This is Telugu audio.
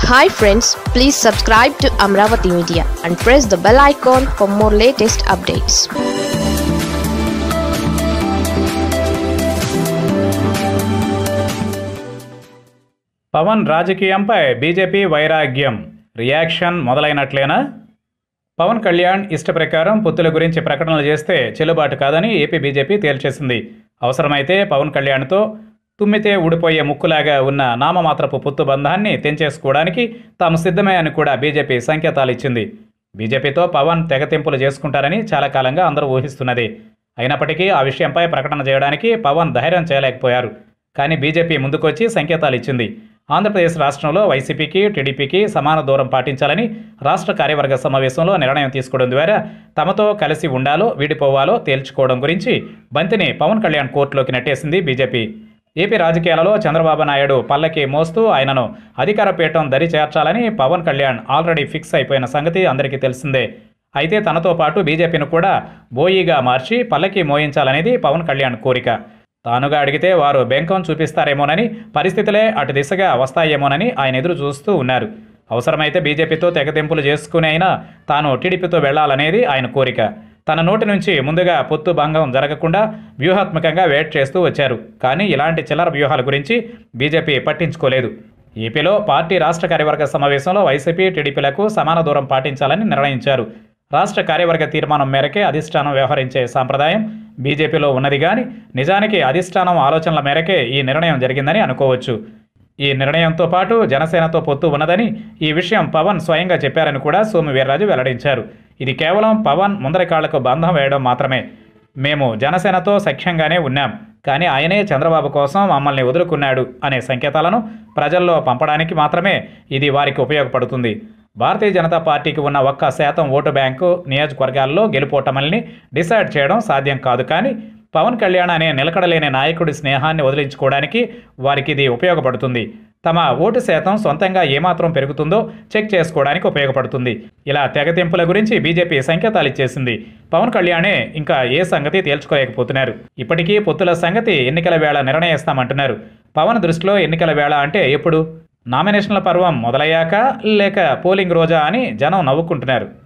hi friends please subscribe to Amaravati media and press the bell icon for more latest updates Pawan రాజకీయంపై బీజేపీ వైరాగ్యం రియాక్షన్ మొదలైనట్లేనా పవన్ కళ్యాణ్ ఇష్ట ప్రకారం పొత్తుల గురించి ప్రకటనలు చేస్తే చెల్లుబాటు కాదని ఏపీ బీజేపీ తేల్చేసింది అవసరమైతే పవన్ కళ్యాణ్తో తుమ్మితే ఊడిపోయే ముక్కులాగా ఉన్న నామమాత్రపు పొత్తు బంధాన్ని తెంచేసుకోవడానికి తాము సిద్ధమే అని కూడా బీజేపీ సంకేతాలు ఇచ్చింది బీజేపీతో పవన్ తెగతింపులు చేసుకుంటారని చాలా కాలంగా అందరూ ఊహిస్తున్నది అయినప్పటికీ ఆ విషయంపై ప్రకటన చేయడానికి పవన్ ధైర్యం చేయలేకపోయారు కానీ బీజేపీ ముందుకొచ్చి సంకేతాలు ఇచ్చింది ఆంధ్రప్రదేశ్ రాష్ట్రంలో వైసీపీకి టీడీపీకి సమాన దూరం పాటించాలని రాష్ట్ర కార్యవర్గ సమావేశంలో నిర్ణయం తీసుకోవడం ద్వారా తమతో కలిసి ఉండాలో విడిపోవాలో తేల్చుకోవడం గురించి బంతిని పవన్ కళ్యాణ్ కోర్టులోకి నెట్టేసింది బీజేపీ ఏపీ రాజకీయాలలో చంద్రబాబు నాయుడు పల్లకి మోస్తూ ఆయనను అధికార పీఠం దరి చేర్చాలని పవన్ కళ్యాణ్ ఆల్రెడీ ఫిక్స్ అయిపోయిన సంగతి అందరికీ తెలిసిందే అయితే తనతో పాటు బీజేపీని కూడా బోయిగా మార్చి పల్లకి మోయించాలనేది పవన్ కళ్యాణ్ కోరిక తానుగా అడిగితే వారు బెంకం చూపిస్తారేమోనని పరిస్థితులే అటు దిశగా వస్తాయేమోనని ఆయన ఎదురు చూస్తూ ఉన్నారు అవసరమైతే బీజేపీతో తెగతింపులు చేసుకుని అయినా తాను టీడీపీతో వెళ్లాలనేది ఆయన కోరిక తన నోటి నుంచి ముందుగా పొత్తు భంగం జరగకుండా వ్యూహాత్మకంగా వెయిట్ చేస్తూ వచ్చారు కానీ ఇలాంటి చిల్లర వ్యూహాల గురించి బీజేపీ పట్టించుకోలేదు ఏపీలో పార్టీ రాష్ట్ర కార్యవర్గ సమావేశంలో వైసీపీ టీడీపీలకు సమాన దూరం పాటించాలని నిర్ణయించారు రాష్ట్ర కార్యవర్గ తీర్మానం మేరకే అధిష్టానం వ్యవహరించే సాంప్రదాయం బీజేపీలో ఉన్నది కానీ నిజానికి అధిష్టానం ఆలోచనల మేరకే ఈ నిర్ణయం జరిగిందని అనుకోవచ్చు ఈ నిర్ణయంతో పాటు జనసేనతో పొత్తు ఉన్నదని ఈ విషయం పవన్ స్వయంగా చెప్పారని కూడా సోము వీర్రాజు వెల్లడించారు ఇది కేవలం పవన్ ముందరి కాళ్లకు బంధం వేయడం మాత్రమే మేము జనసేనతో సఖ్యంగానే ఉన్నాం కానీ ఆయనే చంద్రబాబు కోసం మమ్మల్ని వదులుకున్నాడు అనే సంకేతాలను ప్రజల్లో పంపడానికి మాత్రమే ఇది వారికి ఉపయోగపడుతుంది భారతీయ జనతా పార్టీకి ఉన్న ఒక్క శాతం ఓటు బ్యాంకు నియోజకవర్గాల్లో గెలుపోటమల్ని డిసైడ్ చేయడం సాధ్యం కాదు కానీ పవన్ కళ్యాణ్ అనే నిలకడలేని నాయకుడి స్నేహాన్ని వదిలించుకోవడానికి వారికి ఇది ఉపయోగపడుతుంది తమ ఓటు శాతం సొంతంగా ఏమాత్రం పెరుగుతుందో చెక్ చేసుకోవడానికి ఉపయోగపడుతుంది ఇలా తెగతింపుల గురించి బీజేపీ సంకేతాలు ఇచ్చేసింది పవన్ కళ్యాణే ఇంకా ఏ సంగతి తేల్చుకోలేకపోతున్నారు ఇప్పటికీ పొత్తుల సంగతి ఎన్నికల వేళ నిర్ణయిస్తామంటున్నారు పవన్ దృష్టిలో ఎన్నికల వేళ అంటే ఎప్పుడు నామినేషన్ల పర్వం మొదలయ్యాక లేక పోలింగ్ రోజా అని జనం నవ్వుకుంటున్నారు